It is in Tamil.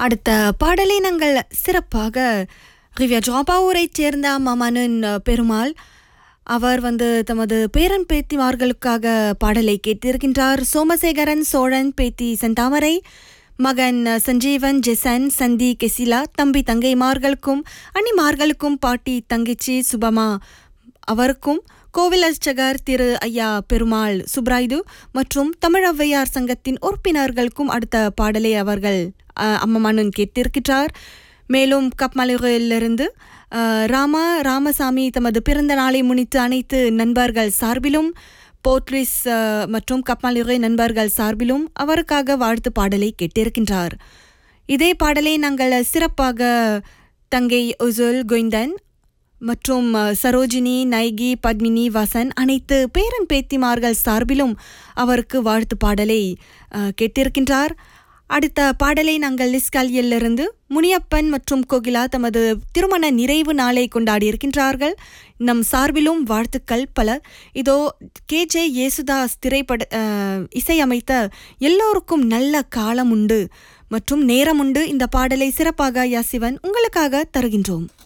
அடுத்த பாடலை நாங்கள் சிறப்பாக ரிவ்யா ஜாபாவூரைச் சேர்ந்த மமனன் பெருமாள் அவர் வந்து தமது பேரன் பேத்திமார்களுக்காக பாடலை கேட்டிருக்கின்றார் சோமசேகரன் சோழன் பேத்தி செந்தாமரை மகன் சஞ்சீவன் ஜெசன் சந்தி கெசிலா தம்பி தங்கைமார்களுக்கும் அண்ணிமார்களுக்கும் பாட்டி தங்கச்சி சுபமா அவருக்கும் கோவில் அர்ச்சகர் திரு ஐயா பெருமாள் சுப்ராயுடு மற்றும் தமிழ் ஔவையார் சங்கத்தின் உறுப்பினர்களுக்கும் அடுத்த பாடலை அவர்கள் அஹ், அம்மமானன் கேட்டிருக்கிறார் மேலும் கப்மலையிலிருந்து அஹ், ராமா ராமசாமி தமது பிறந்த நாளை முன்னிட்டு அனைத்து நண்பர்கள் சார்பிலும் போர்ட்ரிஸ் அஹ், மற்றும் கப்மலுரை நண்பர்கள் சார்பிலும் அவருக்காக வாழ்த்து பாடலை கேட்டிருக்கின்றார் இதே பாடலை நாங்கள் சிறப்பாக தங்கை உசுல் கொய்ந்தன் மற்றும் அஹ், சரோஜினி நைகி பத்மினி வசன் அனைத்து பேரன் பேத்திமார்கள் சார்பிலும் அவருக்கு வாழ்த்து பாடலை அஹ், கேட்டிருக்கின்றார் அடுத்த பாடலை நாங்கள் லிஸ்காலியிலிருந்து முனியப்பன் மற்றும் கோகிலா தமது திருமண நிறைவு நாளை கொண்டாடியிருக்கின்றார்கள் நம் சார்பிலும் வாழ்த்துக்கள் பல இதோ கே ஜே யேசுதாஸ் திரைப்பட அஹ், இசையமைத்த எல்லோருக்கும் நல்ல காலம் உண்டு மற்றும் நேரம் உண்டு இந்த பாடலை சிறப்பாக யாசிவன் உங்களுக்காக தருகின்றோம்